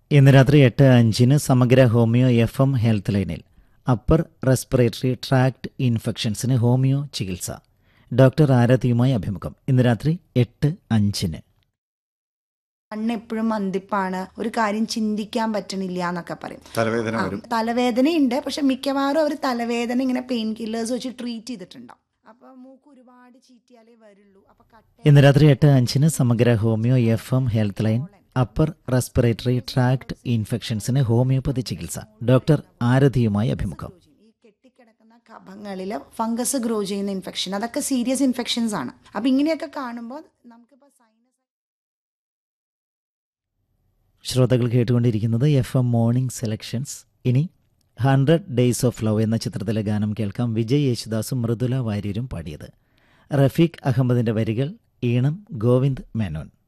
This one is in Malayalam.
ഇന്ന് രാത്രി എട്ട് അഞ്ചിന് സമഗ്ര ഹോമിയോ എഫ് എം ഹെൽത്ത് ലൈനിൽ അപ്പർ റെസ്പിറേറ്ററി ട്രാക്ട് ഇൻഫെക്ഷൻസിന് ഹോമിയോ ചികിത്സ ഡോക്ടർ ആരതിയുമായി അഭിമുഖം ഇന്ന് രാത്രി എട്ട് അഞ്ചിന് കണ്ണ് എപ്പോഴും മന്ദിപ്പാണ് ഒരു കാര്യം ചിന്തിക്കാൻ പറ്റണില്ല എന്നൊക്കെ പറയും തലവേദന ആ, വരും തലവേദനയുണ്ട് പക്ഷെ മിക്കവാറും അവർ തലവേദന ഇങ്ങനെ പെയിൻ കില്ലേഴ്സ് വെച്ച് ട്രീറ്റ് ചെയ്തിട്ടുണ്ടാവും അപ്പൊ മൂക്ക് ഒരുപാട് ചീറ്റിയാലേ വരുള്ളൂ അപ്പൊ കട്ട ഇന്ന് രാത്രി എട്ട് അഞ്ചിന് സമഗ്ര homeo F M health line upper respiratory tract ഇൻഫെക്ഷൻസിന് ഹോമിയോപ്പതി ചികിത്സ ഡോക്ടർ ആരതിയുമായി അഭിമുഖം ഈ കെട്ടിക്കിടക്കുന്ന കഫങ്ങളിൽ ഫംഗസ് ഗ്രോ ചെയ്യുന്ന ഇൻഫെക്ഷൻ അതൊക്കെ സീരിയസ് ഇൻഫെക്ഷൻസ് ആണ് അപ്പൊ ഇങ്ങനെയൊക്കെ കാണുമ്പോൾ നമുക്കിപ്പോ സൈനസ് ശ്രോതാക്കൾ കേട്ടുകൊണ്ടിരിക്കുന്നത് എഫ് എം മോർണിംഗ് സെലക്ഷൻസ് ഇനി ഹൺഡ്രഡ് ഡേയ്സ് ഓഫ് ലവ് എന്ന ചിത്രത്തിലെ ഗാനം കേൾക്കാം വിജയ് യേശുദാസും മൃദുല വാര്യരും പാടിയത് റഫീഖ് അഹമ്മദിന്റെ വരികൾ ഈണം ഗോവിന്ദ് മേനോൻ